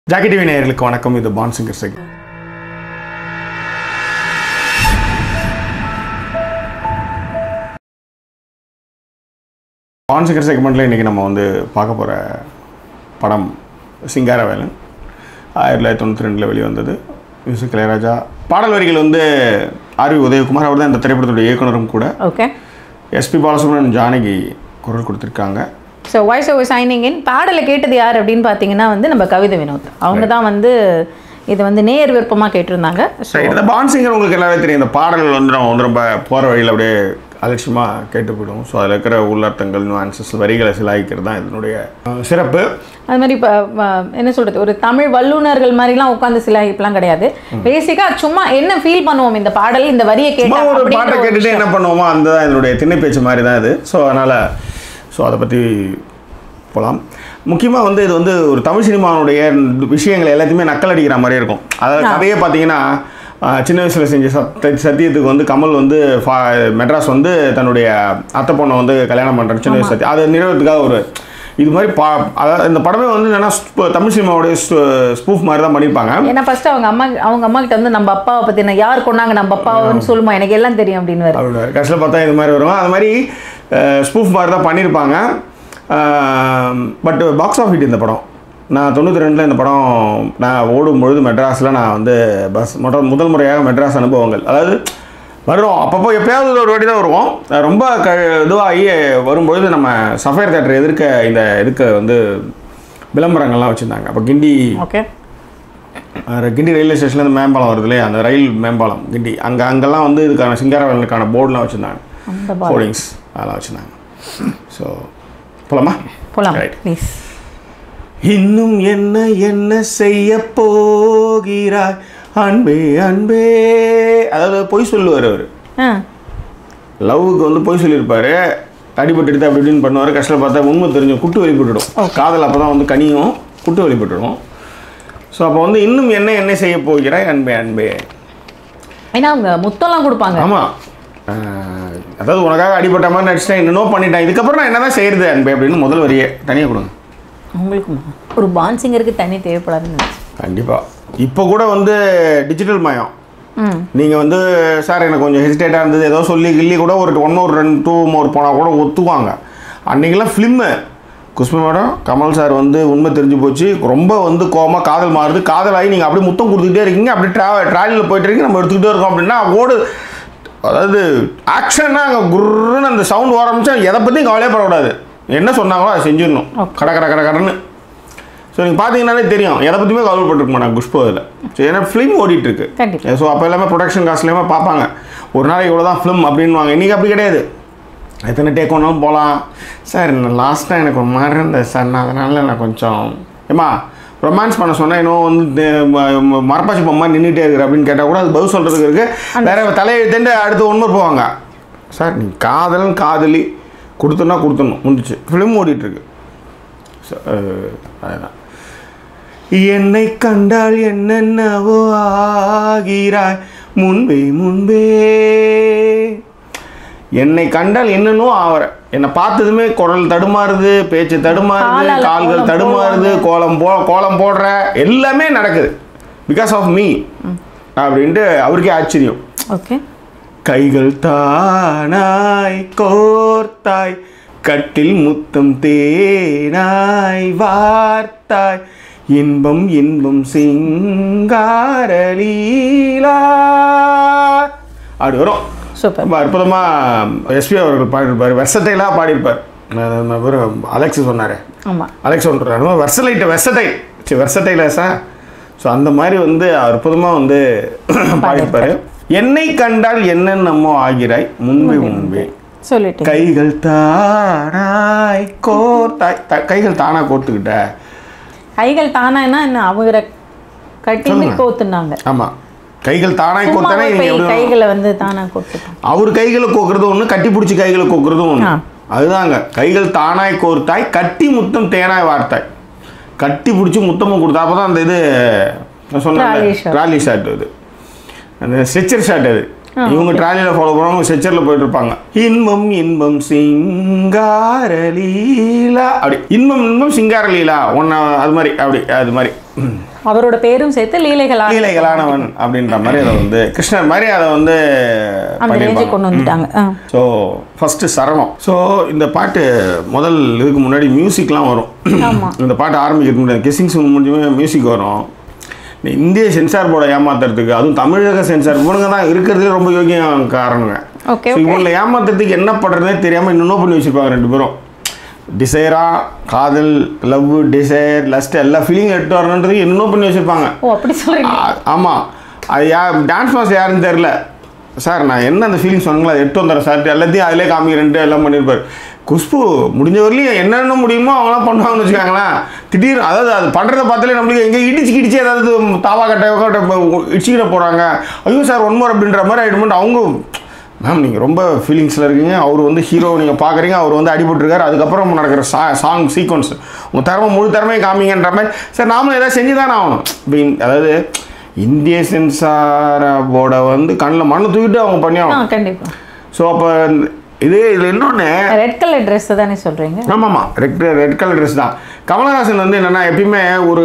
Jackie TV நேயர்களுக்கு வணக்கம் இது pan singer check pan singer செக்மெண்ட்டில் இன்றைக்கி நம்ம வந்து பார்க்க போகிற படம் சிங்காரவேலன் ஆயிரத்தி தொள்ளாயிரத்தி தொண்ணூற்றி ரெண்டில் வெளிவந்தது மியூசிக் இளையராஜா பாடல் வரிகள் வந்து ஆர் வி உதயகுமார் அவர் தான் இந்த திரைப்படத்துடைய இயக்குனரும் கூட ஓகே எஸ்பி பாலசுப்ரமணியன் ஜானகி குரல் கொடுத்துருக்காங்க so voice over shining in பாடலை கேட்டது யார் அப்படின்னு பார்த்தீங்கன்னா வந்து நம்ம கவிதை வினோத் அவங்க தான் வந்து இது வந்து நேர் விருப்பமாக கேட்டிருந்தாங்க ஸோ சரி இந்த பான் சிங்கர் உங்களுக்கு எல்லாமே தெரியும் இந்த பாடல்கள் வந்து நம்ம வந்து ரொம்ப போகிற வழியில் அப்படியே அலட்சியமாக கேட்டு போயிடும் ஸோ அதில் இருக்கிற உள்ளர்த்தங்கள் nuances வரிகளை சிலாய்க்கிறது தான் இதனுடைய அஹ், சிறப்பு அது மாதிரி இப்போ என்ன சொல்கிறது ஒரு தமிழ் வல்லுநர்கள் மாதிரிலாம் உட்காந்து சில இப்பெல்லாம் கிடையாது பேசிக்காக சும்மா என்ன ஃபீல் பண்ணுவோம் இந்த பாடல் இந்த வரியை சும்மா கேட்டா ஒரு அப்படின்ற பாட்டை ஒரு கேட்டுட்டு என்ன பண்ணுவோமோ அந்த தான் இதனுடைய திண்ணை பேச்சு மாதிரி தான் இது ஸோ அதனால் ஸோ அதை பற்றி போகலாம் முக்கியமாக வந்து இது வந்து ஒரு தமிழ் சினிமாவுடைய விஷயங்கள் எல்லாத்தையுமே நக்கல் அடிக்கிற மாதிரி இருக்கும் அதாவது கதையே பார்த்தீங்கன்னா ஆஹ், சின்ன வயசில் செஞ்ச சத்த சத்தியத்துக்கு வந்து கமல் வந்து ஃபா மெட்ராஸ் வந்து தன்னுடைய அத்தை பொண்ணை வந்து கல்யாணம் பண்ணுற சின்ன வயசு சத்தியம் அதை நிறைவேறதுக்காக ஒரு இது மாதிரி பா அதாவது இந்த படமே வந்து என்னென்னா தமிழ் சினிமாவுடைய ஸ்பூஃப் மாதிரி தான் பண்ணியிருப்பாங்க ஏன்னா ஃபர்ஸ்ட் அவங்க அம்மா அவங்க அம்மா கிட்ட வந்து நம்ம அப்பாவை பற்றி நான் யார் கொண்டாங்க நம்ம அப்பாவுன்னு சொல்லுமா எனக்கு எல்லாம் தெரியும் அப்படின்னு வரும் அவரோட கடைசியில் பார்த்தா இது மாதிரி வரும் அது மாதிரி ஸ்பூஃப் மாதிரி தான் பண்ணியிருப்பாங்க பட் பாக்ஸ் ஆஃப் ஹிட் இந்த படம் நான் தொண்ணூற்றி ரெண்டில் இந்த படம் நான் ஓடும் பொழுது மெட்ராஸில் நான் வந்து பஸ் முதல் முதல் முறையாக மெட்ராஸ் அனுபவங்கள் அதாவது வருவோம் அப்பப்போ எப்பயாவது ஒரு வாட்டி தான் வருவோம் ரொம்ப க இதுவாகி வரும்பொழுது நம்ம சஃபயர் தேட்டர் எதிர்க்க இந்த இதுக்கு வந்து விளம்பரங்கள்லாம் வச்சுருந்தாங்க அப்போ கிண்டி ஓகே அஹ் கிண்டி ரயில்வே ஸ்டேஷன்லேருந்து மேம்பாலம் வருது இல்லையா அந்த ரயில் மேம்பாலம் கிண்டி அங்கே அங்கெல்லாம் வந்து இதுக்கான சிங்காரவேலனுக்கான போர்டுலாம் வச்சுருந்தாங்க அந்த ஹோர்டிங்ஸ் அதெல்லாம் வச்சுருந்தாங்க ஸோ போலாமா போலாம் Right. ப்ளீஸ் இன்னும் என்ன என்ன செய்ய போகிறாய் அன்பே அன்பே அதாவது பொய் சொல்லுவார் அவர் ஆ லவ்வுக்கு வந்து பொய் சொல்லியிருப்பாரு அடிபட்டு எடுத்து அப்படி இப்படின்னு பண்ணுவார் கஷ்டம் பார்த்தா உண்மை தெரிஞ்சு குட்டு வெளிப்பட்டுடும் காதல் அப்போ தான் வந்து கனியும் குட்டு வெளிப்பட்டுடும் ஸோ அப்போ வந்து இன்னும் என்ன என்ன செய்ய போகிறாய் அன்பே அன்பே ஏன்னா அவங்க முத்தம்லாம் கொடுப்பாங்க ஆமாம் அதாவது உனக்காக அடிபட்ட மாதிரி நடிச்சிட்டேன் என்னென்னோ பண்ணிட்டேன் இதுக்கப்புறம் நான் என்ன தான் செய்கிறது அன்பே அப்படின்னு முதல் வரியே தனியாக கொடுங்க உங்களுக்குமா ஒரு பான் சிங்கருக்கு தண்ணி தேவைப்படாதுன்னு நினைச்சேன். கண்டிப்பாக இப்போ கூட வந்து டிஜிட்டல் மயம் ம் நீங்கள் வந்து சார் எனக்கு கொஞ்சம் ஹெசிடேட்டாக இருந்தது ஏதோ சொல்லி கிள்ளி கூட ஒரு ஒன் மோர் ரெண்டு டூ மோர் போனால் கூட ஒத்துக்குவாங்க அன்றைக்கெல்லாம் film Khushbu madam Kamal sir வந்து உண்மை தெரிஞ்சு போச்சு ரொம்ப வந்து கோவமாக காதல் மாறுது காதலாகி நீங்கள் அப்படியே முத்தம் கொடுத்துக்கிட்டே இருக்கீங்க அப்படியே ட்ரா ட்ராலியில் போயிட்டு இருக்கீங்க நம்ம எடுத்துக்கிட்டே இருக்கோம் அப்படின்னா ஓடு அதாவது ஆக்ஷன்னா அங்கே குருன்னு அந்த சவுண்ட் ஆரம்பிச்சா எதை பற்றியும் கவலையே படக்கூடாது என்ன சொன்னாங்களோ அதை செஞ்சிடணும் கட கட கட கடன்னு ஸோ நீங்கள் பார்த்தீங்கன்னாலே தெரியும் எதை பற்றியுமே கவலைப்பட்டிருக்க மாட்டாங்க குஷ்பு அதில் ஸோ ஏன்னா ஃபிலிம் ஓடிட்டுருக்கு கண்டிப்பா. ஸோ அப்போ எல்லாமே ப்ரொடக்ஷன் காஸ்ட்லேயுமே பார்ப்பாங்க ஒரு நாளைக்கு இவ்வளோ தான் ஃபிலிம் அப்படின்வாங்க இன்றைக்கி அப்படி கிடையாது எத்தனை டேக் ஒன்றும் போகலாம் சார் இந்த லாஸ்ட்டாக எனக்கு ஒரு மாதிரி இருந்தது சார் நான் அதனால் நான் கொஞ்சம் ஏமா ரொமான்ஸ் பண்ண சொன்னால் இன்னும் வந்து தே- ம- ம- மரப்பாச்சி பொம்மை நின்றுட்டே இருக்கிற அப்படின்னு கேட்டால் கூட அது பதில் சொல்கிறதுக்கு இருக்குது வேற தலையெழுத்துட்டு அடுத்து ஒன்று போவாங்க சார் நீ காதலன் காதலி கொடுத்தோன்னா கொடுத்துடணும் முடிஞ்சிச்சு ஃபிலிம் ஓடிட்டுருக்கு ஸோ அதுதான் என்னை கண்டால் என்னென்னவோ ஆகிறாய் முன்பே முன்பே என்னை கண்டால் என்னென்னோ ஆவற என்னை பார்த்ததுமே குரல் தடுமாறுது பேச்சு தடுமாறுது காலால கால்கள் கோலம் தடுமாறுது கோலம் போ கோலம் போடுற எல்லாமே நடக்குது பிகாஸ் ஆஃப் மீ அப்படின்ட்டு அவருக்கே ஆச்சரியம் ஓகே கைகள் தானாய் கோர்த்தாய் கட்டில் முத்தம் தேனாய் வார்த்தாய் இன்பம் இன்பம் சிங்காரலீலா அப்படி வரும் சூப்பர் ரொம்ப அற்புதமாக எஸ்பி அவர்கள் பாடியிருப்பார் வெர்சட்டைலாக பாடியிருப்பார் நான் நம்ம இவரு அலெக்ஸ் சொன்னார் ஆமாம் அலெக்ஸ் சொல்கிறாரு வெர்சலைட் வெர்சடைல் சரி வெர்சடைலஸா ஸோ அந்த மாதிரி வந்து அற்புதமாக வந்து பாடியிருப்பாரு என்னை கண்டால் என்னென்னமோ ஆகிறாய் முன்பே முன்பே சொல்லிட்டேன் கைகள் தானாய் கோர்த்தாய் த- கைகள் தானா கோர்த்துக்கிட்ட கைகள் தானானா என்ன அவரை கட்டிட்டு சொல்லுங்க. கோத்துனாங்க ஆமாம் கைகள் தானாய் சும்மா கோர்த்தானே போய் நீங்கள் எப்படி கைகளை வந்து தானா கோத்துட்டாங்க அவர் கைகளை கோக்குறது ஒன்று கட்டி பிடிச்சி கைகளை கோக்குறதும் ஒன்று ஆ. அதுதாங்க கைகள் தானாய் கோர்த்தாய் கட்டி முத்தம் தேனாய் வார்த்தாய் கட்டி பிடிச்சி முத்தமும் கொடுத்தா அப்போ தான் அந்த இது நான் சொன்னேன் Trolley shot. ட்ராலி ஷாட் அது அந்த ஸ்ட்ரெச்சர் ஷாட் அது இவங்க ட்ராலியில் ஃபாலோ பண்ணுவாங்க செச்சரில் போயிட்டு இருப்பாங்க இன்பம் இன்பம் சிங்காரலீலா அப்படி இன்பம் இன்பம் சிங்காரலீலா ஒன்றா அது மாதிரி அப்படி அது மாதிரி ம். அவரோட பேரும் சேர்த்து லீலைகளா லீலைகளானவன் அப்படின்ற மாதிரி அதை வந்து கிருஷ்ணர் மாதிரி அதை வந்து அந்த ரேஞ்சை பண்ணியிருப்பாங்க கொண்டு வந்துட்டாங்க ஆ. ஸோ ஃபஸ்ட்டு சரணம் ஸோ இந்த பாட்டு முதல் இதுக்கு முன்னாடி மியூசிக்லாம் வரும் ஆமா. இந்த பாட்டு ஆரம்பிக்கிறதுக்கு முன்னாடி கிசிங் சாங் முடிஞ்சுமே மியூசிக் வரும் இந்த இந்திய சென்சார் போர்டை ஏமாத்துறதுக்கு அதுவும் தமிழக சென்சார் இவனுங்க தான் இருக்கிறதுலே ரொம்ப யோகியம் காரணங்க ஓகே ஸோ இவங்களை ஏமாத்துறதுக்கு என்ன பண்ணுறதுனே தெரியாமல் இன்னும் பண்ணி வச்சுருப்பாங்க ரெண்டு பேரும் டிசைரா காதல் லவ் டிசைர் லஸ்ட் எல்லா ஃபீலிங் எடுத்து வரணுன்றதுக்கு இன்னும் பண்ணி வச்சுருப்பாங்க ஓ அப்படி சொல்றீங்க ஆமாம் அது யா டான்ஸ் மாஸ்டர் யாருன்னு தெரில சார் நான் என்ன அந்த ஃபீலிங் சொன்னீங்களோ அதை எடுத்து வந்துடுறேன் சார் எல்லாத்தையும் அதிலே காமிக்கிறேன்ட்டு எல்லாம் பண்ணியிருப்பார் குஷ்பு முடிஞ்ச வரலையும் என்னென்ன முடியுமோ அவங்களாம் பண்ணுவாங்கன்னு வச்சுக்காங்களேன் திடீர்னு அதாவது அது பண்ணுறத பார்த்தாலே நம்மளுக்கு எங்கே இடிச்சு கிடிச்சு ஏதாவது தாவா கட்டை கட்டை இடிச்சுக்கிற போகிறாங்க ஐயோ சார் ஒன் மோர் அப்படின்ற மாதிரி ஆகிடுமெண்ட் அவங்க மேம் நீங்கள் ரொம்ப ஃபீலிங்ஸில் இருக்கீங்க அவர் வந்து ஹீரோ நீங்கள் பார்க்குறீங்க அவர் வந்து அடிபட்டிருக்காரு அதுக்கப்புறம் நடக்கிற சா சாங் சீக்வன்ஸ் உங்கள் திறமை முழு திறமையை காமிங்கன்ற மாதிரி சார் நாமளும் ஏதாவது செஞ்சு தானே ஆகணும் இப்போ இந்த- அதாவது இந்திய சென்சார போர்டை வந்து கண்ணில் மண்ணை தூக்கிட்டு அவங்க பண்ணி ஆ ஆகணும் கண்டிப்பா ஸோ அப்போ இது இதில் இன்னொன்று ரெட் கலர் ட்ரெஸ் தானே சொல்றீங்க ஆமாம்மா ரெட் ரெட் கலர் ட்ரெஸ் தான் கமலஹாசன் வந்து என்னென்னா எப்பயுமே ஒரு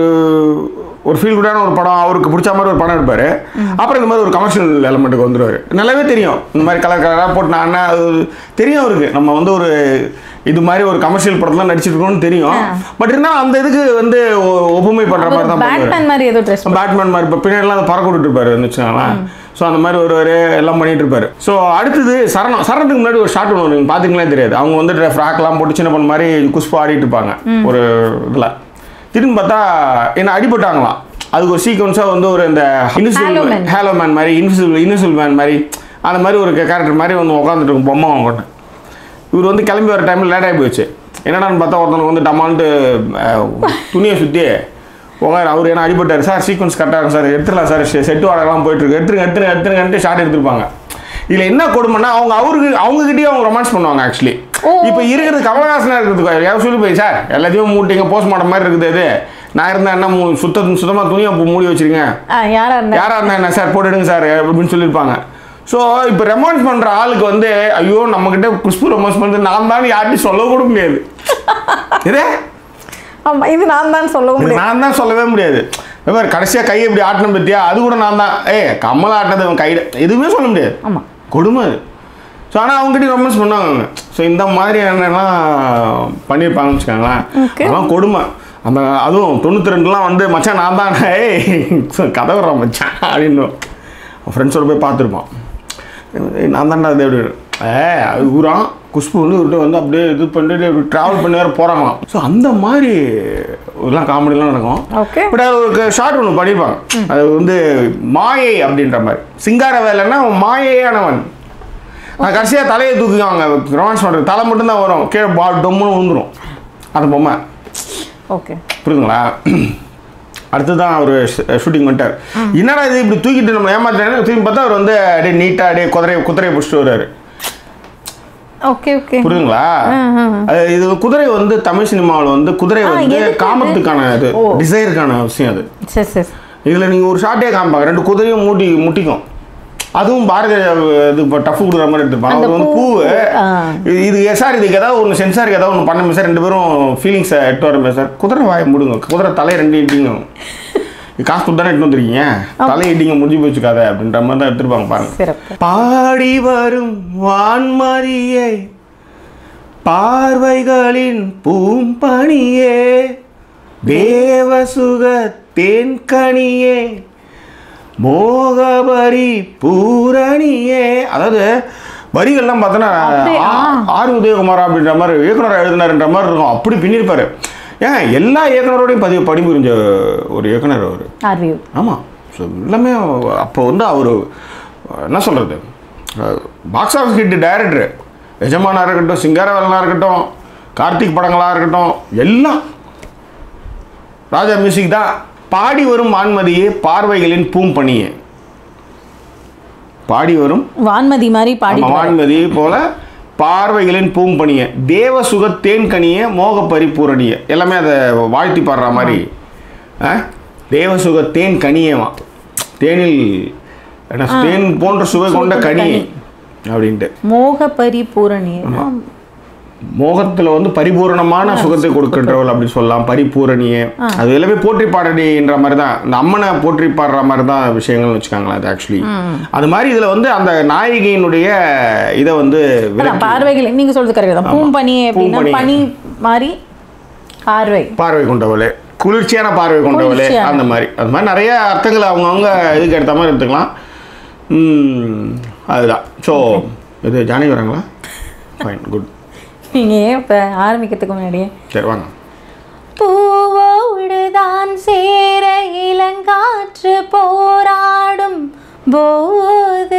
ஒரு ஃபீல் குடான ஒரு படம் அவருக்கு பிடிச்ச மாதிரி ஒரு படம் எடுப்பார் அப்புறம் இந்த மாதிரி ஒரு கமர்ஷியல் எலமெண்ட்டுக்கு வந்துடுவார் நல்லாவே தெரியும் இந்த மாதிரி கலர் கலராக போட்டு நான் என்ன அது தெரியும் அவருக்கு நம்ம வந்து ஒரு இது மாதிரி ஒரு கமர்ஷியல் படத்தில் நடிச்சிருக்கோம்னு தெரியும் பட் இருந்தாலும் அந்த இதுக்கு வந்து ஒ- ஒப்புமை பண்ணுற மாதிரி தான் பண்ணுவார் பேட்மேன் மாதிரி ஏதோ ட்ரெஸ் பேட்மேன் மாதிரி இப்போ பின்னாடிலாம் அந்த பறக்க விட்டுட்டு இருப்பாரு வச்சுக்கோங்களேன் ஸோ அந்த மாதிரி ஒரு ஒரு எல்லாம் பண்ணிட்டு இருப்பாரு ஸோ அடுத்தது சரணம் சரணத்துக்கு முன்னாடி ஒரு ஷார்ட் ஒன்று வரும் நீங்கள் பார்த்தீங்களே தெரியாது அவங்க வந்து ஃப்ராக்லாம் போட்டு சின்ன பொண்ணு மாதிரி குஷ்பு ஆடிட்டு இருப்பாங்க ஒரு இதில் திரும்பி பார்த்தா என்ன அடிபட்டாங்களாம் அதுக்கு ஒரு சீக்வன்ஸாக வந்து ஒரு இந்த Halo invisible Man. Halo man மாதிரி இன்விசிபிள் இன்விசிபிள் மேன் மாதிரி அந்த மாதிரி ஒரு கேரக்டர் மாதிரி வந்து உட்காந்துட்டு இருக்கும் பொம்மை அவங்க இவர் வந்து கிளம்பி வர டைமில் லேட் ஆகி போச்சு என்னடான்னு பார்த்தா ஒருத்தனுக்கு வந்து டமால்ட்டு துணியை சுற்றி உட்காரு அவர் என்ன அடிபட்டார் சார் சீக்வன்ஸ் கரெக்டாக இருக்கும் சார் எடுத்துடலாம் சார் செட்டு வாடகைலாம் போயிட்டுருக்கு எடுத்துருங்க எடுத்துருங்க எடுத்துருங்கன்ட்டு ஷார்ட் எடுத்திருப்பாங்க இதில் என்ன கொடுமைன்னா அவங்க அவருக்கு அவங்ககிட்டயே அவங்க ரொமான்ஸ் பண்ணுவாங்க ஆக்சுவலி ஓ. இப்போ இருக்கிறது கமலஹாசனாக இருக்கிறதுக்கு யாரும் சொல்லி போய் சார் எல்லாத்தையும் மூட்டிங்க போஸ்ட் மார்ட்டம் மாதிரி இருக்குது இது நான் இருந்தால் என்ன மூ- சுத்த சுத்தமாக துணியை மூடி வச்சிருங்க ஆ யாரா இருந்தா யாரா இருந்தா என்ன சார் போட்டுடுங்க சார் அப்படின்னு சொல்லியிருப்பாங்க ஸோ இப்போ ரெமான்ஸ் பண்ணுற ஆளுக்கு வந்து ஐயோ நம்மக்கிட்ட குஷ்பு ரெமான்ஸ் பண்ணுறது நான் தான் யார்ட்டையும் சொல்ல கூட முடியாது இதே ஆமா இது நான் தான் சொல்லவும் முடியும் நான் தான் சொல்லவே முடியாது வேறு கடைசியாக கையை இப்படி ஆட்டணும் பத்தியா அது கூட நான் தான் ஏ கமல் ஆட்டினது அவன் கையில் எதுவுமே சொல்ல முடியாது ஆமா கொடுமை அது ஸோ ஆனால் அவங்ககிட்ட ரொமான்ஸ் பண்ணாங்க ஸோ இந்த மாதிரி என்னெல்லாம் பண்ணியிருப்பாங்கன்னு வச்சுக்கோங்களேன் Okay. அதெல்லாம் கொடுமை அந்த அதுவும் தொண்ணூற்றி ரெண்டுலாம் வந்து மச்சான் நான் தான் ஏய் கதை வர்றான் மச்சான் அப்படின்னு ஃப்ரெண்ட்ஸோட போய் பார்த்துருப்பான் ஏய், நான் தான்டா அது எப்படி ஏ அது ஊரான் குஷ்பு வந்து இவர்கிட்ட வந்து அப்படியே இது பண்ணிட்டு இப்படி ட்ராவல் பண்ணி வேறு போகிறாங்களாம் ஸோ அந்த மாதிரி இதெல்லாம் காமெடிலாம் நடக்கும் ஓகே பட் அது ஒரு ஷார்ட் ஒன்று பண்ணியிருப்பாங்க அது வந்து மாயை அப்படின்ற மாதிரி சிங்கார வேலைன்னா அவன் மாயையானவன் அது கடைசியாக தலையை தூக்குவாங்க ரொமான்ஸ் பண்ணுறது தலை மட்டும்தான் வரும் கீழே பா டொம்முன்னு விழுந்துரும் அந்த பொம்மை ஓகே புரியுதுங்களா அடுத்ததான் அவர் ஷூட்டிங் பண்ணிட்டார் என்னடா இது இப்படி தூக்கிட்டு நம்ம ஏமாத்துறேன்னு திரும்பி பார்த்தா அவர் வந்து அப்படியே நீட்டாக அப்படியே குதிரையை குதிரையை பிடிச்சிட்டு வர்றாரு ஓகே ஓகே புரியுதுங்களா ஆ, ஆ. அது இது குதிரை வந்து தமிழ் சினிமாவில் வந்து குதிரை ஆ, வந்து எதுக்கு அது? காமத்துக்கான இது ஓ. டிசைருக்கான விஷயம் அது சரி சரி இதில் நீங்கள் ஒரு ஷார்ட்டே காமிப்பாங்க ரெண்டு குதிரையும் மூட்டி முட்டிக்கும் அதுவும் பாரதி இது இப்போ டஃப் கொடுக்குற மாதிரி எடுத்துருப்பாங்க அந்த அவர் வந்து பூ, பூவு ஆ. இது இது சார் இதுக்கு ஏதாவது ஒன்று சென்சாருக்கு ஏதாவது ஒன்று பண்ணுமே சார் ரெண்டு பேரும் ஃபீலிங்ஸை எட்டு வரமே சார் குதிரை வாயை முடுங்க குதிரை தலையை ரெண்டு இட்டிங்க காசு கொடுத்து தானே எட்டு வந்துருக்கீங்க தலை இட்டிங்க முடிஞ்சு போச்சு கதை அப்படின்ற மாதிரி தான் எடுத்துருப்பாங்க பாருங்க சிறப்பு பாடி வரும் வான்மதியை பார்வைகளின் பூம்பணியே தேவசுக தேன்கனியே மோகபரி பூரணியே அதாவது வரிகள்லாம் பார்த்தோன்னா அப்படியா? ஆ- ஆர் உதயகுமார் அப்படின்ற மாதிரி இயக்குனர் எழுதினார்ன்ற மாதிரி இருக்கும் அப்படி பின்னிருப்பாரு ஏன் எல்லா இயக்குனரோடையும் பதிவு பணிபுரிஞ்ச ஒரு இயக்குனர் அவர் ஆர்வியூ ஆமாம் ஸோ எல்லாமே அப்போ வந்து அவர் என்ன சொல்கிறது பாக்ஸ் ஆஃபீஸ் ஹிட் டைரக்டர் எஜமானா இருக்கட்டும் சிங்காரவேலனாக இருக்கட்டும் கார்த்திக் படங்களாக இருக்கட்டும் எல்லாம் ராஜா மியூசிக் தான் பாடி வரும் வான்மதியே பார்வைகளின் பூம்பணியே பாடி வரும் வான்மதி மாதிரி பாடி ஆமா, வான்மதி போல பார்வைகளின் பூம்பணிய தேவ சுக தேன்கனிய மோக பரிபூரணிய எல்லாமே அதை வாழ்த்தி பாடுற மாதிரி ஆ? தேவ சுக தேன் கனியவா தேனில் ஏன்னா தேன் போன்ற சுவை கொண்ட கனி அப்படின்ட்டு மோக பரிபூரணி மோகத்துல வந்து பரிபூரணமான சுகத்தை கொடுக்கின்றவள் அப்படி சொல்லலாம் பரிபூரணியே அது எல்லாமே போற்றி பாடடின்ற மாதிரி தான் இந்த அம்மனை போற்றி பாடுற மாதிரி தான் விஷயங்கள்னு வச்சுக்காங்களேன் அது ஆக்சுவலி அது மாதிரி இதுல வந்து அந்த நாயகியினுடைய இதை வந்து அதான் விளக்கி பார்வைகள் நீங்க சொல்றது கரெக்ட் தான் பூம்பனி அப்படின்னா பூம்பனி. பனி மாதிரி பார்வை பார்வை கொண்டவளே குளிர்ச்சியான பார்வை கொண்டவளே குளிர்ச்சியான. அந்த மாதிரி அது மாதிரி நிறைய அர்த்தங்கள் அவங்கவுங்க இதுக்கு ஏற்ற மாதிரி எடுத்துக்கலாம் ம், அதுதான் ஸோ இது ஜானகி வராங்களா ஃபைன் குட் நீங்க ஏன் இப்ப ஆரம்பிக்கிறதுக்கு முன்னாடியே சரி வாங்க பூவோடுதான் சேர இளங்காற்று போராடும் போது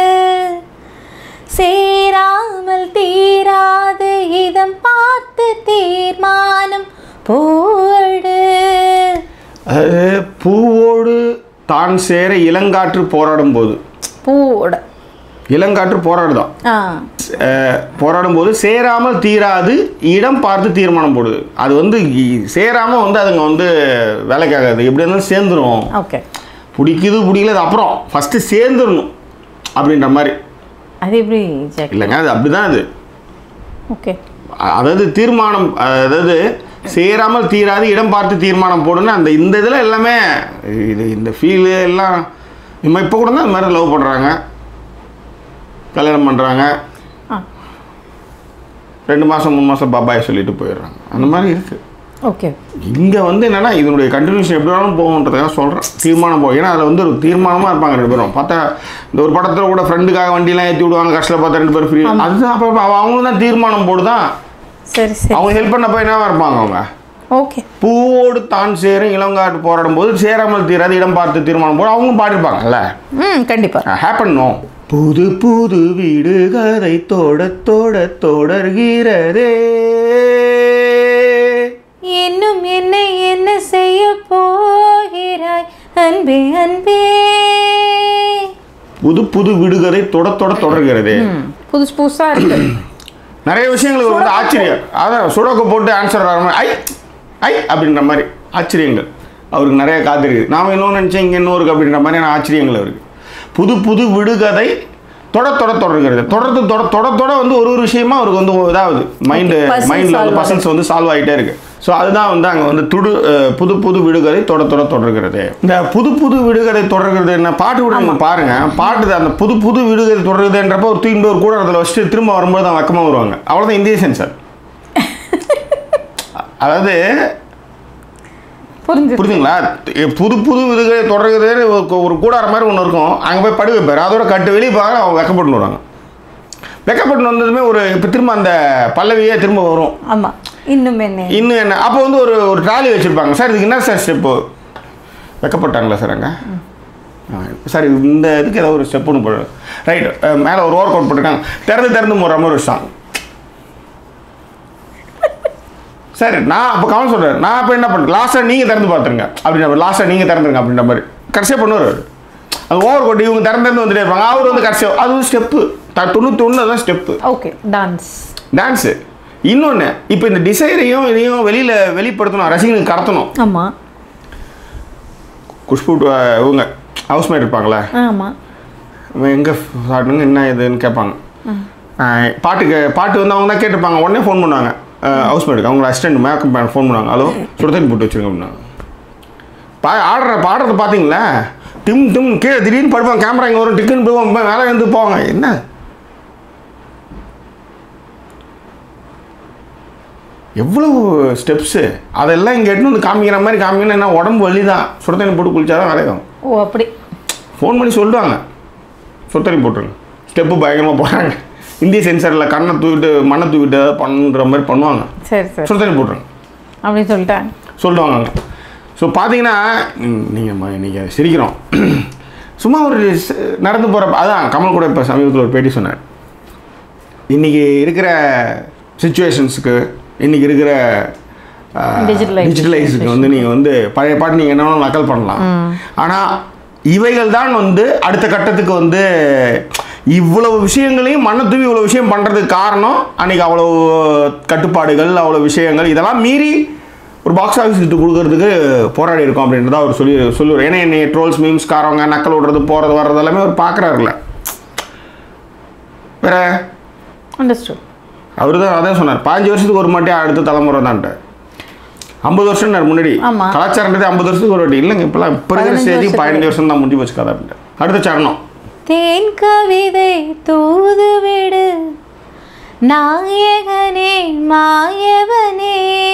சேராமல் தீராது இதம் பார்த்து தீர்மானம் போடு அதாவது பூவோடு தான் சேர இளங்காற்று போராடும் போது பூவோட இளங்காற்று போராடுதான் ஆ அஹ், போராடும் போது சேராமல் தீராது இடம் பார்த்து தீர்மானம் போடுது அது வந்து இ- சேராம வந்து அதுங்க வந்து வேலைக்காகாது எப்படி இருந்தாலும் சேர்ந்துரும் ஓகே பிடிக்குது பிடிக்கல அது அப்புறம் ஃபஸ்ட்டு சேர்ந்துடணும் அப்படின்ற மாதிரி அது எப்படி ஜாக் இல்லைங்க அது அப்படிதான் அது ஓகே அ- அதாவது தீர்மானம் அதாவது சேராமல் தீராது இடம் பார்த்து தீர்மானம் போடுன்னு அந்த இந்த இதில் எல்லாமே இது இந்த ஃபீலு எல்லாம் நம்ம இப்போ கூட தான் இந்த மாதிரி லவ் பண்ணுறாங்க கல்யாணம் பண்ணுறாங்க ஆ ரெண்டு மாதம் மூணு மாதம் பாபாய் சொல்லிட்டு போயிடுறாங்க அந்த மாதிரி இருக்குது ஓகே இங்கே வந்து என்னென்னா இதனுடைய கண்டினியூஷன் எப்படி வேணாலும் போகுன்றதுக்காக சொல்கிறேன் தீர்மானம் போகும் ஏன்னா அதில் வந்து ஒரு தீர்மானமாக இருப்பாங்க ரெண்டு பேரும் பார்த்தா இந்த ஒரு படத்தில் கூட ஃப்ரெண்டுக்காக வண்டிலாம் ஏற்றி விடுவாங்க கஷ்டத்தில் பார்த்தா ரெண்டு பேரும் ஃப்ரீ அதுதான் அப்போ அவங்களும் தான் தீர்மானம் போடுதான் சரி சரி அவங்க ஹெல்ப் பண்ணப்போ என்னவா இருப்பாங்க அவங்க ஓகே பூவோடு தான் சேரும் இளங்காட்டு போராடும் போது சேராமல் தீராது இடம் பார்த்து தீர்மானம் போட அவங்களும் பாடிருப்பாங்கல்ல ம் கண்டிப்பா ஹேப்பன் நோ புது புது வீடு கதை தோட தோட தொடர்கிறதே இன்னும் என்னை என்ன செய்ய போகிறாய் அன்பே அன்பே புது புது விடுகதை தொட தொட தொடர்கிறதே ம், புதுசு புதுசா இருக்கு நிறைய விஷயங்களுக்கு வந்து ஆச்சரியம் அதான் சுடக்கு போட்டு ஆன்சர் வர மாதிரி ஐ ஐ அப்படின்ற மாதிரி ஆச்சரியங்கள் அவருக்கு நிறைய காத்திருக்கு நாம் இன்னொன்று நினச்சேன் இங்கே இன்னும் இருக்கு அப்படின்ற மாதிரியான ஆச்சரியங்கள் அவருக்கு புது புது விடுகதை தொட தொட தொடர்கிறது தொடர்ந்து தொட தொட தொட வந்து ஒரு ஒரு விஷயமா அவருக்கு வந்து இதாகுது மைண்டு puzzle மைண்டில் solve வந்து பசல்ஸ் வந்து சால்வ் ஆகிட்டே இருக்கு ஸோ அதுதான் வந்து அங்கே வந்து துடு அஹ், புது புது விடுகதை தொட தொட தொடர்கிறது இந்த புது புது விடுகதை தொடர்கிறது என்ன பாட்டு கூட நீங்க பாருங்க பாட்டு தான் அந்த புது புது விடுகதை தொடர்கிறதுன்றப்ப ஒரு தூக்கிட்டு ஒரு கூட அதில் வச்சுட்டு திரும்ப வரும்போது தான் வக்கமாக வருவாங்க அவ்வளோதான் இந்திய சென்சார் அதாவது புரிஞ்சு புரியுதுங்களா தி- புது புது விடுகதை தொடர்கிறது ஒரு- ஒரு கூடார மாதிரி ஒன்று இருக்கும் அங்கே போய் படு வைப்பார் அதோட கட்டு வெளியே பார்க்க அவங்க வெக்கப்பட்டு வருவாங்க வெக்கப்பட்டு வந்ததுமே ஒரு இப்போ திரும்ப அந்த பல்லவியே திரும்ப வரும் ஆமா இன்னும் என்ன இன்னும் என்ன அப்போ வந்து ஒரு ஒரு ட்ராலி வச்சுருப்பாங்க சார் இதுக்கு என்ன சார் ஸ்டெப்பு வைக்கப்பட்டாங்களா சார் அங்கே சார் இந்த இதுக்கு ஏதோ ஒரு ஸ்டெப் ஒன்று போடு ரைட் மேலே ஒரு ஒர்க் அவுட் போட்டிருக்காங்க திறந்து திறந்து போடுற மாதிரி ஒரு சாங் சார் நான் அப்போ கவனம் சொல்கிறேன் நான் அப்போ என்ன பண்ணுறேன் லாஸ்ட்டாக நீங்கள் திறந்து பார்த்துருங்க அப்படின்ற லாஸ்ட்டாக நீங்கள் திறந்துருங்க அப்படின்ற மாதிரி கடைசியாக பண்ணுவார் அவர் அது ஓவர் கோட் இவங்க திறந்து திறந்து வந்துட்டே இருப்பாங்க அவர் வந்து கடைசியாக அது வந்து ஸ்டெப்பு தொண்ணூற்றி ஒன்று தான் ஸ்டெப்பு ஓகே டான்ஸ் டான்ஸு இன்னொன்று இப்போ இந்த டிசைரையும் இதையும் வெளியில் வெளிப்படுத்தணும் ரசிகனுக்கு கடத்தணும் ஆமா குஷ்பு அஹ், இவங்க ஹவுஸ்மேட் இருப்பாங்களே ஆமா இவன் எங்கே சாப்பிடுங்க என்ன இதுன்னு கேட்பாங்க அஹ், பாட்டுக்கு பாட்டு வந்து அவங்க தான் கேட்டிருப்பாங்க உடனே ஃபோன் பண்ணுவாங்க ஹவுஸ்மேட்டுக்கு அவங்க அசிஸ்டன்ட் மேக்கப் ஃபோன் பண்ணுவாங்க ஹலோ சுட தண்ணி போட்டு வச்சுருங்க அப்படின்னா பா ஆடுற பாடுறத பார்த்தீங்களா டிம் டிம் கீழே திடீர்னு படுப்பாங்க கேமரா இங்கே வரும் டிக்குன்னு போவாங்க மேலே இருந்து போவாங்க என்ன எவ்வளவு ஸ்டெப்ஸு அதெல்லாம் இங்கே எட்டு வந்து காமிக்கிற மாதிரி காமிக்கணும் என்ன உடம்பு வலி தான் சுட தண்ணி போட்டு குளிச்சா தான் வேலையாகும் ஓ அப்படி ஃபோன் பண்ணி சொல்லிடுவாங்க சுத்தரி போட்டுருங்க ஸ்டெப்பு பயங்கரமாக போடுறாங்க இந்திய சென்சாரில் கண்ணை தூக்கிட்டு மண்ணை தூக்கிட்டு ஏதாவது பண்ணுற மாதிரி பண்ணுவாங்க சரி சரி சுத்தரி போட்டுருங்க அப்படின்னு சொல்லிட்டேன் சொல்லுவாங்க அங்கே ஸோ பார்த்தீங்கன்னா நீங்கள் இன்றைக்கி சிரிக்கிறோம் சும்மா ஒரு ஸ்- நடந்து போகிற அதான் கமல் கூட இப்போ சமீபத்தில் ஒரு பேட்டி சொன்னார் இன்றைக்கி இருக்கிற சுச்சுவேஷன்ஸுக்கு இன்றைக்கி இருக்கிற Digitalization. டிஜிட்டலைஸுக்கு வந்து நீங்கள் வந்து பழைய பாட்டு நீங்கள் என்ன வேணாலும் நக்கல் பண்ணலாம் ஆனால் இவைகள் தான் வந்து அடுத்த கட்டத்துக்கு வந்து இவ்வளவு விஷயங்களையும் மண்ணை தூவி இவ்வளோ விஷயம் பண்ணுறதுக்கு காரணம் அன்றைக்கி அவ்வளோ கட்டுப்பாடுகள் அவ்வளோ விஷயங்கள் இதெல்லாம் மீறி ஒரு பாக்ஸ் ஆஃபீஸ் கிட்ட கொடுக்கறதுக்கு போராடி இருக்கோம் அப்படின்றத அவர் சொல்லி சொல்லுவார் ஏன்னா என்னை ட்ரோல்ஸ் மீம்ஸ் காரவங்க நக்கல் விடுறது போகிறது வர்றது எல்லாமே அவர் பார்க்குறாருல வேற அண்டர்ஸ்டுட் அவர் தான் அதான் சொன்னார் பாஞ்சு வருஷத்துக்கு ஒரு மாட்டி அடுத்த தலைமுறை தான்ட்டு ஐம்பது வருஷம் முன்னாடி ஆமா. கலாச்சாரன்றது ஐம்பது வருஷத்துக்கு ஒரு வாட்டி இல்லைங்க இப்போலாம் இப்போ இருக்கிற பதினஞ்சு ஸ்டேஜ் வருஷத்துக்கு. பதினஞ்சு வருஷம் தான் முடிஞ்சு போச்சு கதை அப்படின்ட்டு அடுத்த சரணம் தேன் கவிதை தூதுவிடு நாயகனே மாயவனே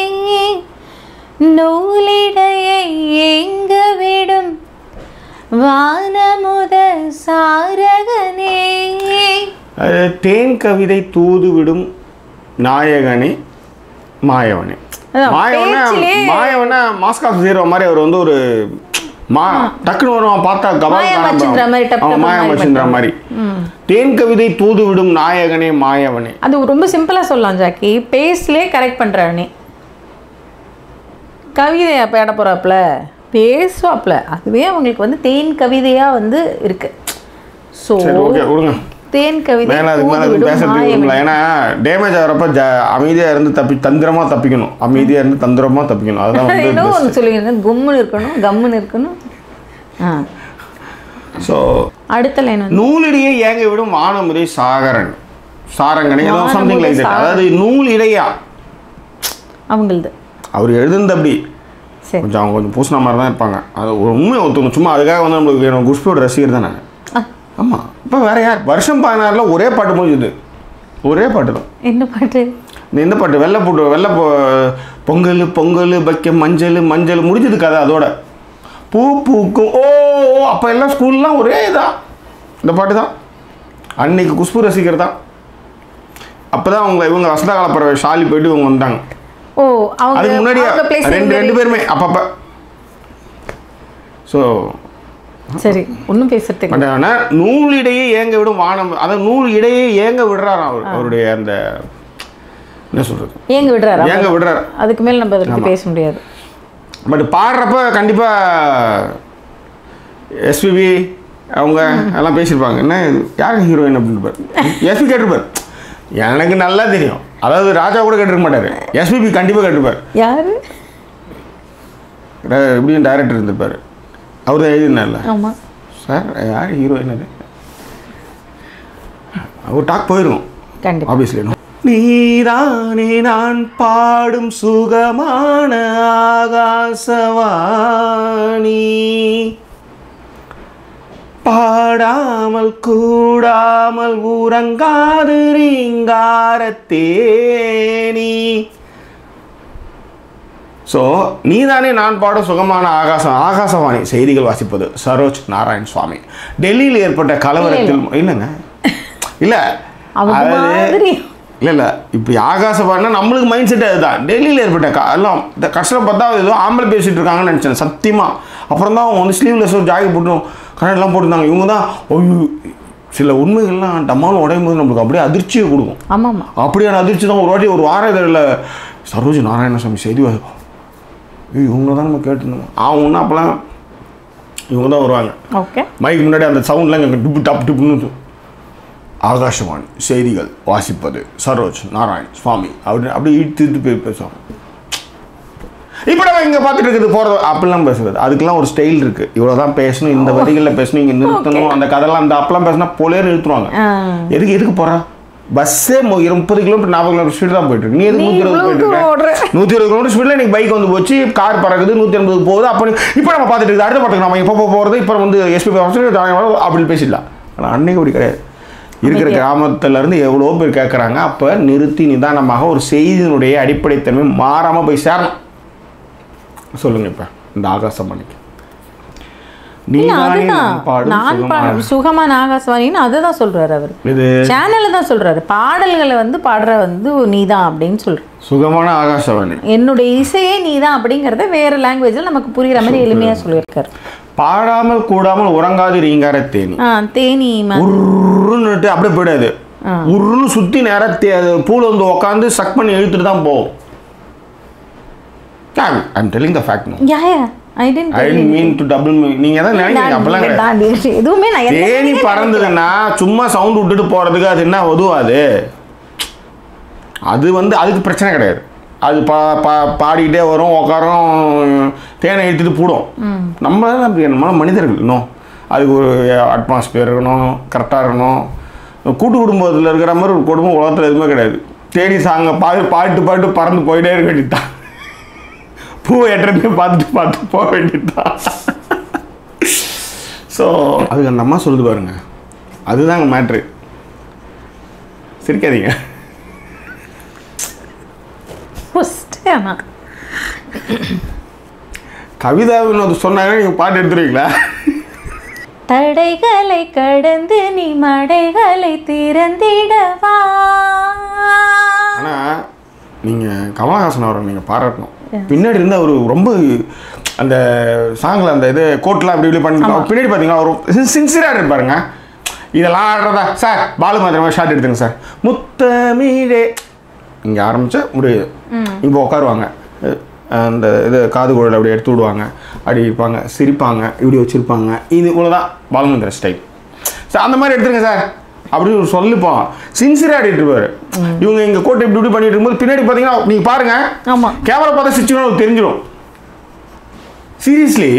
நூலிடையை ஏங்க விடும் வானமுத சாரகனே அது தேன் கவிதை தூது விடும் நாயகனே மாயவனே அதான், மாயவனா பேச்சிலே- மாயவனா மாஸ்க் ஆஃப் ஜீரோ மாதிரி அவர் வந்து ஒரு மா டக்குன்னு வருவான் பார்த்தா கபால் மாயா காணாம மச்சின்ற மாதிரி டப் அவன் டப் மாயா மாதிரி மச்சின்ற பண்றான். மாதிரி தேன் கவிதை தூது விடும் நாயகனே மாயவனே அது ரொம்ப சிம்பிளா சொல்லலாம் ஜாக்கி பேஸ்லே கரெக்ட் பண்றானே கவிதை அப்போ எட போகிறாப்புல பேசுவாப்புல அதுவே அவங்களுக்கு வந்து தேன் கவிதையா வந்து இருக்கு ஸோ சரி ஓகே விடுங்க தேன் கவிதை மேலே அதுக்கு மேலே தூது அதுக்கு விடும் பேசுறதுக்கு மாயவனே. விரும்பல ஏன்னா டேமேஜ் ஆகிறப்ப ஜ அமைதியாக இருந்து தப்பி தந்திரமாக தப்பிக்கணும் அமைதியாக இருந்து தந்திரமாக தப்பிக்கணும் அதுதான் வந்து ஏதோ ஒன்று சொல்லுவீங்க கும்முன்னு இருக்கணும் கம்முன்னு இருக்கணும் ஆ ஸோ அடுத்த லைன் வந்து நூலிடையே ஏங்க விடும் வானமுறை சாகரன் சாரங்கனை ஏதோ வானமுறை சம்திங் லைக் சாகரன். அதாவது நூல் இடையா அவங்களது அவர் எழுதுனது அப்படி சரி கொஞ்சம் அவங்க கொஞ்சம் பூசின மாதிரி தான் இருப்பாங்க அது ஒரு உண்மை ஒத்துக்கணும் சும்மா அதுக்காக வந்து நம்மளுக்கு வேணும் குஷ்போட ரசிகர் தான் நான் ஆ, ஆமாம் இப்போ வேற யார் வருஷம் பதினாறில் ஒரே பாட்டு முடிஞ்சுது ஒரே பாட்டு தான் என்ன பாட்டு இந்த இந்த பாட்டு வெள்ளை போட்டு வெள்ளை பொ பொங்கல் பொங்கல் வைக்க மஞ்சள் மஞ்சள் முடிஞ்சது கதை அதோட பூ பூக்கும் ஓ ஓ அப்போ எல்லாம் ஸ்கூல்லாம் ஒரே இதான் இந்த பாட்டு தான் அன்னைக்கு குஷ்பு ரசிகர் தான் அப்போ தான் அவங்க இவங்க வசந்தகால பறவை ஷாலி போயிட்டு இவங்க வந்தாங்க ஓ அவங்க அதுக்கு முன்னாடியே அவங்க place ரெண்டு எங்க ரெண்டு பேருமே அப்பப்போ ஸோ சரி ஒன்றும் பேசுறதுக்கு பட் ஆனால் நூலிடையே ஏங்க விடும் வானம் அதாவது நூல் இடையே ஏங்க விடுறாராம் அவர் அவருடைய அந்த என்ன சொல்கிறது ஏங்க விடுறாரா ஏங்க விடுறாரு அதுக்கு மேல நம்ம அதை பத்தி பேச முடியாது பட் பாடுறப்ப கண்டிப்பாக எஸ்பிபி அவங்க எல்லாம் பேசியிருப்பாங்க என்ன இது யாருங்க ஹீரோயின் அப்படின்னு பாரு எஸ்பி கேட்டிருப்பார் எனக்கு நல்லா தெரியும் அதாவது ராஜா கூட கேட்டிருக்க மாட்டார் எஸ்பிபி கண்டிப்பாக கேட்டிருப்பார் யாரு எப்படியும் டைரக்டர் இருந்திருப்பார் அவர் தான் எழுதினார்ல ஆமா சார் யார் ஹீரோயின் அது அவர் டாக் போயிடும் கண்டிப்பா ஆப்வியஸ்லி நீதானே நான் பாடும் சுகமான ஆகாசவாணி பாடாமல் கூடாமல் உறங்காது ரீங்காரத்தேனி ஸோ நீதானே நான் பாடும் சுகமான ஆகாசம் ஆகாசவாணி செய்திகள் வாசிப்பது சரோஜ் நாராயண் சுவாமி டெல்லியில் ஏற்பட்ட கலவரத்தில் இல்லைங்க இல்லை அவங்க மாதிரி இல்லை இல்லை இப்போ ஆகாசவாணினா நம்மளுக்கு மைண்ட் செட் அதுதான் டெல்லியில் ஏற்பட்ட க எல்லாம் இந்த கஷ்டம் பார்த்தா ஏதோ ஆம்பளை பேசிகிட்டு இருக்காங்கன்னு நினச்சேன் சத்தியமாக அப்புறம் தான் அவங்க வந்து ஸ்லீவ்லெஸ் ஒரு ஜாக்கெட் போட்டு கரெக்ட்லாம் போட்டிருந்தாங்க இவங்க தான் ஐயோ சில உண்மைகள்லாம் டம்மாலும் உடையும் போது நம்மளுக்கு அப்படியே அதிர்ச்சியை கொடுக்கும் ஆமா ஆமா அப்படியான அதிர்ச்சி தான் ஒரு வாட்டி ஒரு வார இதழில் சரோஜ் நாராயணசாமி செய்தி வா- ஏய் இவங்க தான் நம்ம கேட்டுருந்தோம் அவங்க அப்போலாம் இவங்க தான் வருவாங்க ஓகே மைக் முன்னாடி அந்த சவுண்ட்லாம் இங்கே டிப்பு டப் டிப்புன்னு ஆகாஷவாணி செய்திகள் வாசிப்பது சரோஜ் நாராயண் சுவாமி அப்படி அப்படியே இழுத்து இழுத்து போய் பேசுவாங்க இப்போ நம்ம இங்கே பார்த்துட்டு இருக்குது போகிறது அப்படிலாம் பேசுறது அதுக்கெல்லாம் ஒரு ஸ்டைல் இருக்குது இவ்வளோ தான் பேசணும் இந்த வரிகளில் பேசணும் இங்கே நிறுத்தணும் அந்த கதைலாம் அந்த அப்பெல்லாம் பேசினா போலே நிறுத்துவாங்க ஆ. எதுக்கு எதுக்கு போகிறா பஸ்ஸே முப்பது கிலோமீட்டர் நாற்பது கிலோமீட்டர் ஸ்பீடு தான் போயிட்டு இருக்கு நீ எதுக்கு நீ நூற்றி இருபது இவ்வளவு போயிட்டு தூரம் ஓடுற. இருக்க நூற்றி இருபது கிலோமீட்டர் ஸ்பீடில் எனக்கு பைக் வந்து போச்சு கார் பறக்குது நூற்றி எண்பது போகுது அப்போ இப்போ நம்ம பார்த்துட்டு இருக்குது அடுத்த படத்துக்கு நம்ம இப்போ போகிறது இப்போ வந்து எஸ்பி அப்படி பேசிடலாம் ஆனால் அன்னைக்கு அப்படி கிடையாது இருக்கிற கிராமத்துல இருந்து எவ்வளோ பேர் கேட்குறாங்க அப்போ நிறுத்தி நிதானமாக ஒரு செய்தியினுடைய அடிப்படைத்தன்மை மாறாமல் போய் சேரணும் சொல்லுங்க இப்போ இந்த ஆகாசமணிக்கு இல்ல நீதானே அதுதான் நான் பாடும் நான் சுகமான- பாடும் சுகமான ஆகாசவாணின்னு அதை தான் சொல்றாரு அவர் இது சேனல்ல தான் சொல்றாரு பாடல்களை வந்து பாடுற வந்து நீதான் அப்படின்னு சொல்றாரு சுகமான ஆகாசவாணி என்னுடைய இசையே நீதான் அப்படிங்கறத வேற லாங்குவேஜ்ல நமக்கு புரியுற மாதிரி எளிமையா சொல்லியிருக்காரு பாடாமல் கூடாமல் உறங்காது ரீங்கார தேனி ஆ தேனி ம- உருன்னுட்டு அப்படியே போயிடாது உருன்னு சுற்றி நேரத்தை அது பூல வந்து உட்காந்து சக் பண்ணி இழுத்துட்டு தான் போகும் I'm telling the fact no yeah yeah I tend I mean to double நீங்கள் எதாவது நினைக்கிறீங்க அப்பெல்லாம் கிடையாது. எதுவுமே நான் எந்த தேனி பறந்ததுன்னா சும்மா சவுண்ட் விட்டுட்டு போகிறதுக்கு அது என்ன உதவாது அது வந்து அதுக்கு பிரச்சனை கிடையாது அது பா பா பாடிக்கிட்டே வரும் உட்காரும் தேனை இழுத்துட்டு போடும் நம்ம தான் அப்படி நம்ம மனிதர்கள் இன்னும் அதுக்கு ஒரு அட்மாஸ்பியர் இருக்கணும் கரெக்டாக இருக்கணும் கூட்டு குடும்பத்தில் இருக்கிற மாதிரி ஒரு குடும்பம் உலகத்தில் எதுவுமே கிடையாது தேடி சாங்க பாடு பாட்டு பாட்டு பறந்து போயிட்டே இருக்க வேண்டியதுதான் பூவை எட்டுறதே பார்த்துட்டு பார்த்து போக வேண்டியதுதான் ஸோ அதுக்கு அந்த அம்மா சொல்லுது பாருங்க அதுதாங்க மேட்ரு சிரிக்காதீங்க ஃபஸ்ட்டு ஆனால் கவிதா வினோத் சொன்னாங்க நீங்கள் பாட்டு எடுத்துருவீங்களா தடைகளை கடந்து நீ மடைகளை திறந்திடவா ஆனால் நீங்கள் கமலஹாசன் அவரை நீங்கள் பாராட்டணும் பின்னாடி இருந்து அவர் ரொம்ப அந்த சாங்கில் அந்த இது கோட்லாம் அப்படி இப்படி பண்ணி பின்னாடி பார்த்தீங்கன்னா அவர் சின்சியராக இருப்பாருங்க இதெல்லாம் ஆடுறதா சார் பாலு மாதிரி ஷார்ட் எடுத்துங்க சார் முத்தமிழே இங்கே ஆரம்பிச்சா முடியுது இங்கே உட்காருவாங்க அஹ் அந்த இது காது குழல் அப்படி எடுத்து விடுவாங்க அப்படி இருப்பாங்க சிரிப்பாங்க இப்படி வச்சுருப்பாங்க இது இவ்வளோதான் பாலுமந்திர ஸ்டைல் சார் அந்த மாதிரி எடுத்துருங்க சார் அப்படின்னு ஒரு சொல்லிப்போம் சின்சியராக ஆடிட்டு இருப்பாரு இவங்க இங்கே கோட்டை இப்படி இப்படி பண்ணிட்டு இருக்கும்போது பின்னாடி பார்த்தீங்கன்னா நீங்கள் பாருங்கள் ஆமா கேமரா பார்த்தா சிச்சுன்னு அவருக்கு தெரிஞ்சிடும் சீரியஸ்லி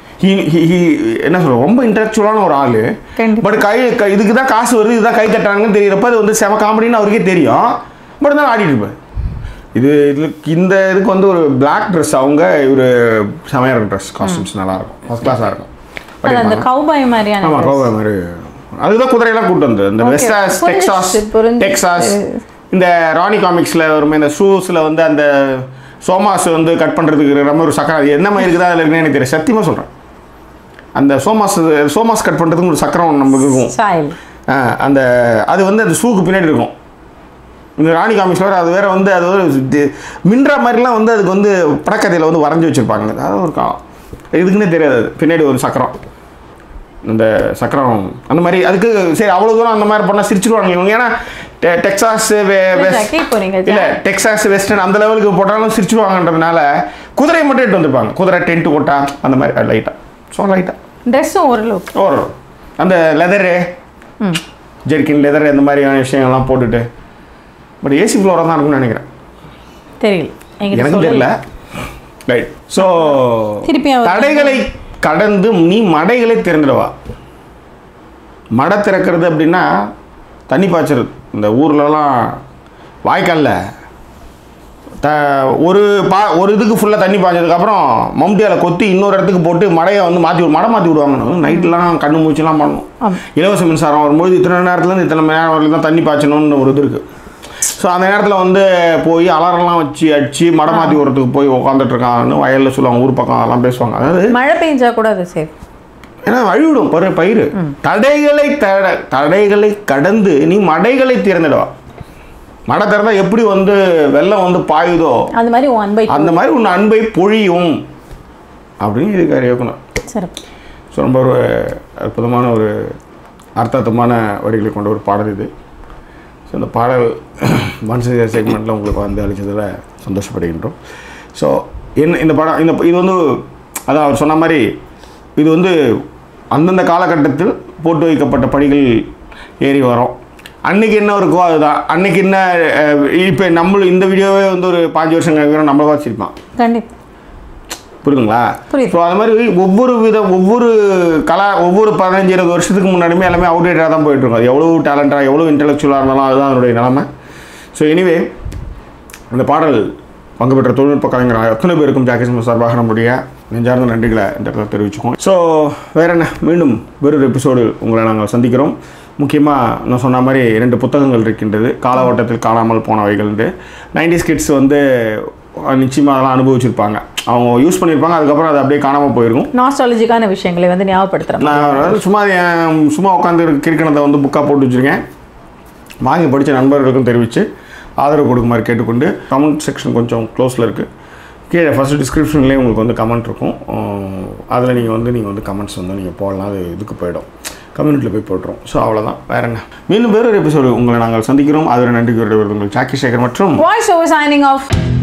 என்ன சொல்ற ரொம்ப இன்டலெக்சுவலான ஒரு ஆள் கண்டிப்பா. பட் கை கை- இதுக்கு தான் காசு வருது இதுதான் கை தட்டுறாங்கன்னு தெரியறப்ப அது வந்து செம காமெடின்னு அவருக்கே தெரியும் பட் தான் ஆடிட்டு இருப்பார் இது இதுக்கு இந்த இதுக்கு வந்து ஒரு Black ட்ரெஸ் அவங்க இவர் செமையாக இருக்கும் ட்ரெஸ் காஸ்டியூம்ஸ் நல்லா இருக்கும் ஃபஸ்ட் கிளாஸாக இருக்கும் அது அந்த பண்ணிருப்பாங்க. கௌபாய் மாதிரியான ஆமா dress. கோவா மாதிரி அதுதான் குதிரையெல்லாம் கூட்டு வந்தது இந்த Okay, வெஸ்டாஸ் புரிஞ்சுச்சு, டெக்ஸாஸ் புரிஞ்சுச்சு. டெக்ஸாஸ் இந்த ராணி காமிக்ஸில் வருமே இந்த ஷூஸில் வந்து அந்த சோமாஸ் வந்து கட் பண்ணுறதுக்கு இருக்கிற மாதிரி ஒரு சக்கரம் அது என்ன மாதிரி இருக்குதா அதில் இருக்குன்னு எனக்கு தெரியும் சத்தியமாக சொல்கிறேன் அந்த சோமாஸ் சோமாஸ் கட் பண்ணுறதுக்கு ஒரு சக்கரம் நமக்கு இருக்கும் ஸ்டைல் ஆ, அந்த அது வந்து அந்த ஷூக்கு பின்னாடி இருக்கும் இந்த ராணி காமிக்ஸ் வேறு அது வேற வந்து அது ஒரு தி- மின்ற மாதிரிலாம் வந்து அதுக்கு வந்து படக்கதையில் வந்து வரைஞ்சி வச்சுருப்பாங்க அதாவது ஒரு காலம் இதுக்குன்னே தெரியாது அது. பின்னாடி ஒரு சக்கரம் இந்த சக்கரம் அந்த மாதிரி அதுக்கு சரி அவ்வளோ தூரம் அந்த மாதிரி பண்ணால் சிரிச்சிருவாங்க இவங்க ஏன்னா டெ- டெக்சாஸ் வெ- வெஸ்ட் ஜாக்கி போறீங்க இல்லை டெக்சாஸ் வெஸ்டர்ன் அந்த லெவலுக்கு போட்டாலும் சிரிச்சிருவாங்கன்றதுனால குதிரையை மட்டும் எடுத்து வந்திருப்பாங்க குதிரை டென்ட்டு கொட்டா அந்த மாதிரி லைட்டாக ஸோ லைட்டாக ட்ரெஸ்ஸும் ஓரளவுக்கு ஒரு அந்த லெதரு ம் ஜெர்கின் லெதர் இந்த மாதிரியான விஷயங்கள்லாம் போட்டுட்டு பட் ஏசி ஃப்ளோராக தான் இருக்கும்னு நினைக்கிறேன் தெரியல என்கிட்ட எனக்கு தெரியல சொல்லல ரைட் ஸோ திருப்பி அவர் தடைகளை கடந்து நீ மடைகளை திறந்துடவா மடை திறக்கிறது அப்படின்னா தண்ணி பாய்ச்சறது இந்த ஊர்லலாம் வாய்க்காலில் த ஒரு பா ஒரு இதுக்கு ஃபுல்லாக தண்ணி பாய்ச்சதுக்கப்புறம் மம்டியால் கொத்தி இன்னொரு இடத்துக்கு போட்டு மடையை வந்து மாற்றி மடை மாற்றி விடுவாங்க நைட்லாம் கண்ணு மூச்சுலாம் பண்ணணும் ஆமா. இலவச மின்சாரம் வரும்போது இத்தனை நேரத்துலேருந்து இத்தனை மணி நேரம் வரைக்கும் தான் தண்ணி பாய்ச்சணும்னு ஒரு இது இருக்குது ஸோ அந்த நேரத்தில் வந்து போய் அலாரம்லாம் வச்சு அடிச்சு மடை மாற்றி விடுறதுக்கு போய் உட்காந்துட்டு இருக்காங்கன்னு வயலில் சொல்லுவாங்க ஊர் பக்கம் அதெல்லாம் பேசுவாங்க அதாவது மழை பெஞ்சா கூட அது சேஃப் ஏன்னா வழிவிடும் பரு பயிர் தடைகளை தட தடைகளை கடந்து நீ மடைகளை திறந்துடுவா மடை திறந்தா எப்படி வந்து வெள்ளம் வந்து பாயுதோ அந்த மாதிரி ஒன் பை அந்த மாதிரி உன் அன்பை பொழியும் அப்படின்னு இருக்கார் இயக்குனர் சிறப்பு ஸோ ரொம்ப ஒரு அற்புதமான ஒரு அர்த்தத்தமான வரிகளை கொண்ட ஒரு பாடல் இது ஸோ இந்த பாடல் மனுஷ செக்மெண்ட்டில் உங்களுக்கு வந்து அளித்ததில் சந்தோஷப்படுகின்றோம் ஸோ என்ன இந்த படம் இந்த இது வந்து அதான் அவர் சொன்ன மாதிரி இது வந்து அந்தந்த காலகட்டத்தில் போட்டு வைக்கப்பட்ட படிகள் ஏறி வரும் அன்னைக்கு என்ன இருக்கோ அதுதான் அன்னைக்கு என்ன இப்போ நம்ம இந்த வீடியோவே வந்து ஒரு பாஞ்சு வருஷம் கழிக்கிறோம் நம்மளை பார்த்துருப்பான் கண்டிப்பா புரியுதுங்களா புரியுது. ஸோ அது மாதிரி ஒவ்வொரு வித ஒவ்வொரு கலா ஒவ்வொரு பதினஞ்சு இருபது வருஷத்துக்கு முன்னாடியுமே எல்லாமே அவுடேட்டாக தான் போயிட்டு இருக்கும் அது எவ்வளோ டேலண்டாக எவ்வளோ இன்டெலெக்சுவலாக இருந்தாலும் அதுதான் அதனுடைய நிலமை ஸோ எனிவே இந்த பாடல் பங்கு பெற்ற தொழில்நுட்ப கலைஞர் எத்தனை பேருக்கும் ஜாக்கி சார்பாக நம்முடைய நெஞ்சார்ந்த நன்றிகளை இந்த இடத்துல தெரிவிச்சுக்கோம் ஸோ வேற என்ன மீண்டும் வேறொரு எபிசோடு உங்களை நாங்கள் சந்திக்கிறோம் முக்கியமாக நான் சொன்ன மாதிரி இரண்டு புத்தகங்கள் இருக்கின்றது காலவட்டத்தில் காணாமல் போனவைகள்ண்டு நைன்டிஸ் கிட்ஸ் வந்து நிச்சயமாக அதெல்லாம் அனுபவிச்சிருப்பாங்க அவங்க யூஸ் பண்ணியிருப்பாங்க அதுக்கப்புறம் அது அப்படியே காணாமல் போயிருக்கும் நாஸ்டாலஜிக்கான விஷயங்களை வந்து ஞாபகப்படுத்துறேன் நான் வந்து சும்மா என் சும்மா உட்காந்து கிறுக்கணத்தை வந்து புக்காக போட்டு வச்சுருக்கேன் வாங்கி படித்த நண்பர்களுக்கும் தெரிவித்து ஆதரவு கொடுக்குமாறு கேட்டுக்கொண்டு கமெண்ட் செக்ஷன் கொஞ்சம் க்ளோஸில் இருக்குது கீழே ஃபஸ்ட்டு டிஸ்கிரிப்ஷன்லேயே உங்களுக்கு வந்து கமெண்ட் இருக்கும் அதில் நீங்கள் வந்து நீங்கள் வந்து கமெண்ட்ஸ் வந்து நீங்கள் போடலாம் அது இதுக்கு போயிடும் கம்யூனிட்டியில் போய் போட்டுரும் ஸோ அவ்வளோதான் வேற என்ன மீண்டும் வேறொரு எபிசோடு உங்களை நாங்கள் சந்திக்கிறோம் அதில் நன்றி கூறிய உங்களுக்கு சாக்கி சேகர் மற்றும் வாய்ஸ் ஓவர் சைனிங் ஆஃப்